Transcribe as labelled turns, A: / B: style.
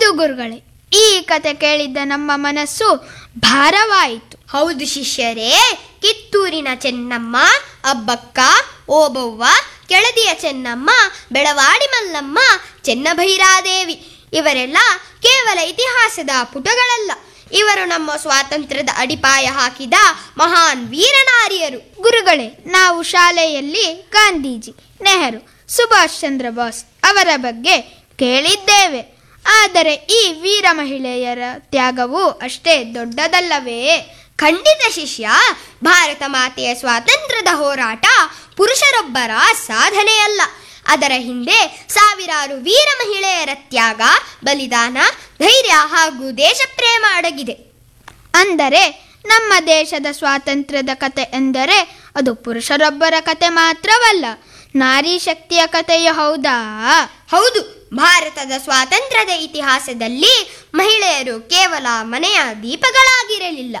A: ಹೌದು ಗುರುಗಳೇ ಈ ಕತೆ ಕೇಳಿದ್ದ ನಮ್ಮ ಮನಸ್ಸು ಭಾರವಾಯಿತು
B: ಹೌದು ಶಿಷ್ಯರೇ ಕಿತ್ತೂರಿನ ಚೆನ್ನಮ್ಮ ಅಬ್ಬಕ್ಕ ಓಬವ್ವ ಕೆಳದಿಯ ಚೆನ್ನಮ್ಮ ಬೆಳವಾಡಿ ಮಲ್ಲಮ್ಮ ಚೆನ್ನಭೈರಾದೇವಿ ಇವರೆಲ್ಲ ಕೇವಲ ಇತಿಹಾಸದ ಪುಟಗಳಲ್ಲ ಇವರು ನಮ್ಮ ಸ್ವಾತಂತ್ರ್ಯದ ಅಡಿಪಾಯ ಹಾಕಿದ ಮಹಾನ್ ವೀರನಾರಿಯರು
A: ಗುರುಗಳೇ ನಾವು ಶಾಲೆಯಲ್ಲಿ ಗಾಂಧೀಜಿ ನೆಹರು ಸುಭಾಷ್ ಚಂದ್ರ ಬೋಸ್ ಅವರ ಬಗ್ಗೆ ಕೇಳಿದ್ದೇವೆ ಆದರೆ ಈ ವೀರ ಮಹಿಳೆಯರ ತ್ಯಾಗವು ಅಷ್ಟೇ ದೊಡ್ಡದಲ್ಲವೇ
B: ಖಂಡಿತ ಶಿಷ್ಯ ಭಾರತ ಮಾತೆಯ ಸ್ವಾತಂತ್ರ್ಯದ ಹೋರಾಟ ಪುರುಷರೊಬ್ಬರ ಸಾಧನೆಯಲ್ಲ ಅದರ ಹಿಂದೆ ಸಾವಿರಾರು ವೀರ ಮಹಿಳೆಯರ ತ್ಯಾಗ ಬಲಿದಾನ ಧೈರ್ಯ ಹಾಗೂ ದೇಶಪ್ರೇಮ ಅಡಗಿದೆ
A: ಅಂದರೆ ನಮ್ಮ ದೇಶದ ಸ್ವಾತಂತ್ರ್ಯದ ಕತೆ ಎಂದರೆ ಅದು ಪುರುಷರೊಬ್ಬರ ಕತೆ ಮಾತ್ರವಲ್ಲ ನಾರಿ ಶಕ್ತಿಯ ಕಥೆಯೂ ಹೌದಾ
B: ಹೌದು ಭಾರತದ ಸ್ವಾತಂತ್ರ್ಯದ ಇತಿಹಾಸದಲ್ಲಿ ಮಹಿಳೆಯರು ಕೇವಲ ಮನೆಯ ದೀಪಗಳಾಗಿರಲಿಲ್ಲ